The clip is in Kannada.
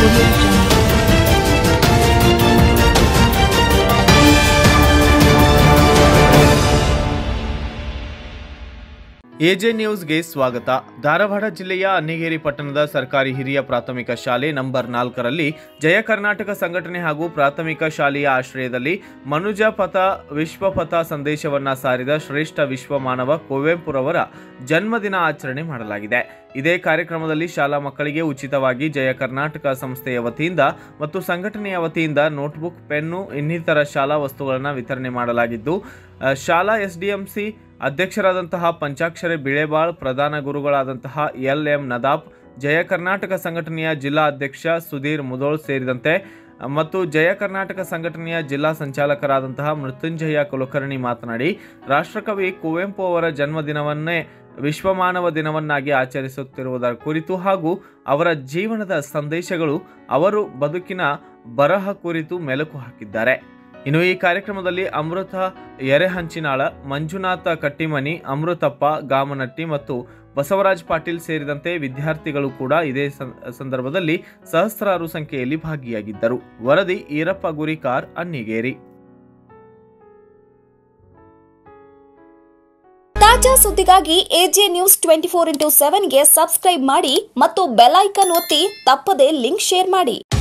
Audio Jungle. ಎಜೆ ನ್ಯೂಸ್ಗೆ ಸ್ವಾಗತ ಧಾರವಾಡ ಜಿಲ್ಲೆಯ ಅನ್ನಿಗೇರಿ ಪಟ್ಟಣದ ಸರ್ಕಾರಿ ಹಿರಿಯ ಪ್ರಾಥಮಿಕ ಶಾಲೆ ನಂಬರ್ ನಾಲ್ಕರಲ್ಲಿ ಜಯ ಕರ್ನಾಟಕ ಸಂಘಟನೆ ಹಾಗೂ ಪ್ರಾಥಮಿಕ ಶಾಲೆಯ ಆಶ್ರಯದಲ್ಲಿ ಮನುಜ ಪಥ ವಿಶ್ವಪಥ ಸಂದೇಶವನ್ನ ಸಾರಿದ ಶ್ರೇಷ್ಠ ವಿಶ್ವಮಾನವ ಕುವೆಂಪುರವರ ಜನ್ಮದಿನ ಆಚರಣೆ ಮಾಡಲಾಗಿದೆ ಇದೇ ಕಾರ್ಯಕ್ರಮದಲ್ಲಿ ಶಾಲಾ ಮಕ್ಕಳಿಗೆ ಉಚಿತವಾಗಿ ಜಯ ಕರ್ನಾಟಕ ಸಂಸ್ಥೆಯ ವತಿಯಿಂದ ಮತ್ತು ಸಂಘಟನೆಯ ವತಿಯಿಂದ ನೋಟ್ಬುಕ್ ಪೆನ್ನು ಇನ್ನಿತರ ಶಾಲಾ ವಸ್ತುಗಳನ್ನು ವಿತರಣೆ ಮಾಡಲಾಗಿದ್ದು ಆ, ಶಾಲಾ ಎಸ್ಡಿಎಂಸಿ ಅಧ್ಯಕ್ಷರಾದಂತಹ ಪಂಚಾಕ್ಷರಿ ಬಿಳೆಬಾಳ್ ಪ್ರಧಾನ ಗುರುಗಳಾದಂತಹ ಎಲ್ ಎಂ ನದಾಬ್ ಜಯ ಕರ್ನಾಟಕ ಸಂಘಟನೆಯ ಜಿಲ್ಲಾ ಅಧ್ಯಕ್ಷ ಸುಧೀರ್ ಮುದೋಳ್ ಸೇರಿದಂತೆ ಅ, ಮತ್ತು ಜಯ ಕರ್ನಾಟಕ ಸಂಘಟನೆಯ ಜಿಲ್ಲಾ ಸಂಚಾಲಕರಾದಂತಹ ಮೃತ್ಯುಂಜಯ ಕುಲಕರ್ಣಿ ಮಾತನಾಡಿ ರಾಷ್ಟ್ರಕವಿ ಕುವೆಂಪು ಅವರ ಜನ್ಮದಿನವನ್ನೇ ವಿಶ್ವಮಾನವ ದಿನವನ್ನಾಗಿ ಆಚರಿಸುತ್ತಿರುವುದರ ಕುರಿತು ಹಾಗೂ ಅವರ ಜೀವನದ ಸಂದೇಶಗಳು ಅವರು ಬದುಕಿನ ಬರಹ ಕುರಿತು ಮೆಲುಕು ಹಾಕಿದ್ದಾರೆ ಇನ್ನು ಈ ಕಾರ್ಯಕ್ರಮದಲ್ಲಿ ಅಮೃತ ಎರೆಹಂಚಿನಾಳ ಮಂಜುನಾಥ ಕಟ್ಟಿಮನಿ ಅಮೃತಪ್ಪ ಗಾಮನಟ್ಟಿ ಮತ್ತು ಬಸವರಾಜ್ ಪಾಟೀಲ್ ಸೇರಿದಂತೆ ವಿದ್ಯಾರ್ಥಿಗಳು ಕೂಡ ಇದೇ ಸಂ- ಸಂದರ್ಭದಲ್ಲಿ ಸಹಸ್ರಾರು ಸಂಖ್ಯೆಯಲ್ಲಿ ಭಾಗಿಯಾಗಿದ್ದರು ವರದಿ ಈರಪ್ಪ ಗುರಿಕಾರ್ ಅನ್ನಿಗೇರಿ ತಾಜಾ ಸುದ್ದಿಗಾಗಿ AJ news twenty four into ಸೆವೆನ್ಗೆ ಸಬ್ಸ್ಕ್ರೈಬ್ ಮಾಡಿ ಮತ್ತು ಬೆಲ್ ಐಕನ್ ಒತ್ತಿ ತಪ್ಪದೇ ಲಿಂಕ್ ಶೇರ್ ಮಾಡಿ